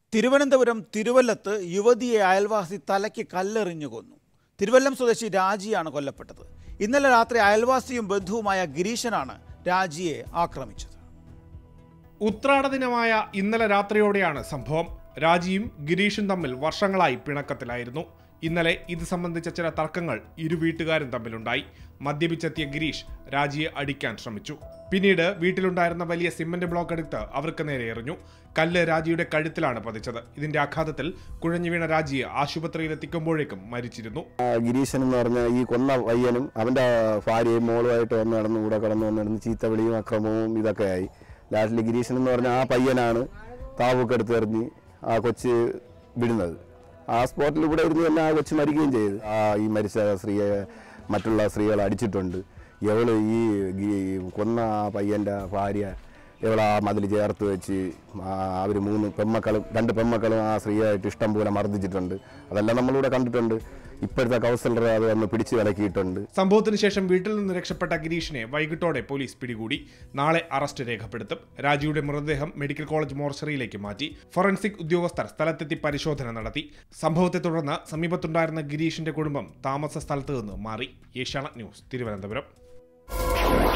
തിരുവനന്തപുരം തിരുവല്ലത്ത് യുവതിയെ അയൽവാസി തലയ്ക്ക് കല്ലെറിഞ്ഞു കൊന്നു തിരുവല്ലം സ്വദേശി രാജിയാണ് കൊല്ലപ്പെട്ടത് ഇന്നലെ രാത്രി അയൽവാസിയും ബന്ധുവുമായ ഗിരീശനാണ് രാജിയെ ആക്രമിച്ചത് ഉത്രാട ദിനമായ ഇന്നലെ രാത്രിയോടെയാണ് സംഭവം രാജിയും ഗിരീഷും തമ്മിൽ വർഷങ്ങളായി പിണക്കത്തിലായിരുന്നു ഇന്നലെ ഇത് സംബന്ധിച്ച ചില തർക്കങ്ങൾ ഇരു വീട്ടുകാരും തമ്മിലുണ്ടായി മദ്യപിച്ചെത്തിയ ഗിരീഷ് രാജിയെ അടിക്കാൻ ശ്രമിച്ചു പിന്നീട് വീട്ടിലുണ്ടായിരുന്ന വലിയ സിമന്റ് ബ്ലോക്ക് എടുത്ത് അവർക്ക് നേരെ എറിഞ്ഞു കല്ല് രാജിയുടെ കഴുത്തിലാണ് പതിച്ചത് ഇതിന്റെ ആഘാതത്തിൽ കുഴഞ്ഞു വീണ രാജിയെ ആശുപത്രിയിൽ എത്തിക്കുമ്പോഴേക്കും മരിച്ചിരുന്നു ആ ഗിരീശൻ എന്ന് പറഞ്ഞ ഈ കൊന്ന പയ്യനും അവന്റെ ഭാര്യയും മോളുമായിട്ട് വന്ന് നടന്ന് കൂടെ കടന്നു വന്ന് നടന്ന് ചീത്ത വിളിയും അക്രമവും ഇതൊക്കെ ആയി ലാസ്റ്റിൽ ഗിരീശൻ എന്ന് പറഞ്ഞ ആ പയ്യനാണ് താവൊക്കെ എടുത്ത് എറിഞ്ഞ് ആ കൊച്ച് വിടുന്നത് ആ സ്പോട്ടിൽ ഇവിടെ ഇരുന്ന് തന്നെ ആ കൊച്ച് മരിക്കുകയും ചെയ്തു ആ ഈ മരിച്ച സ്ത്രീയെ മറ്റുള്ള സ്ത്രീകൾ അടിച്ചിട്ടുണ്ട് ഇവള് ഈ ഗി- കൊന്ന ആ പയ്യന്റെ ഭാര്യ ഇവളെ ആ മതിൽ ചേർത്ത് വെച്ച് അവർ മൂന്ന് പെമ്മക്കളും രണ്ട് പെമ്മക്കളും ആ സ്ത്രീയായിട്ട് ഇഷ്ടം പോലെ മർദ്ദിച്ചിട്ടുണ്ട് അതെല്ലാം നമ്മളിവിടെ കണ്ടിട്ടുണ്ട് ഇപ്പോഴത്തെ കൗൺസിലർ അത് വന്ന് പിടിച്ചു വിലക്കിയിട്ടുണ്ട് സംഭവത്തിന് ശേഷം വീട്ടിൽ നിന്ന് രക്ഷപ്പെട്ട ഗിരീഷിനെ വൈകിട്ടോടെ പോലീസ് പിടികൂടി നാളെ അറസ്റ്റ് രേഖപ്പെടുത്തും രാജിയുടെ മൃതദേഹം മെഡിക്കൽ കോളേജ് മോർച്ചറിയിലേക്ക് മാറ്റി ഫോറൻസിക് ഉദ്യോഗസ്ഥർ സ്ഥലത്തെത്തി പരിശോധന നടത്തി സംഭവത്തെ തുടർന്ന് സമീപത്തുണ്ടായിരുന്ന ഗിരീഷിന്റെ കുടുംബം താമസ സ്ഥലത്ത് നിന്ന് മാറി ഏഷ്യാനെറ്റ് ന്യൂസ് തിരുവനന്തപുരം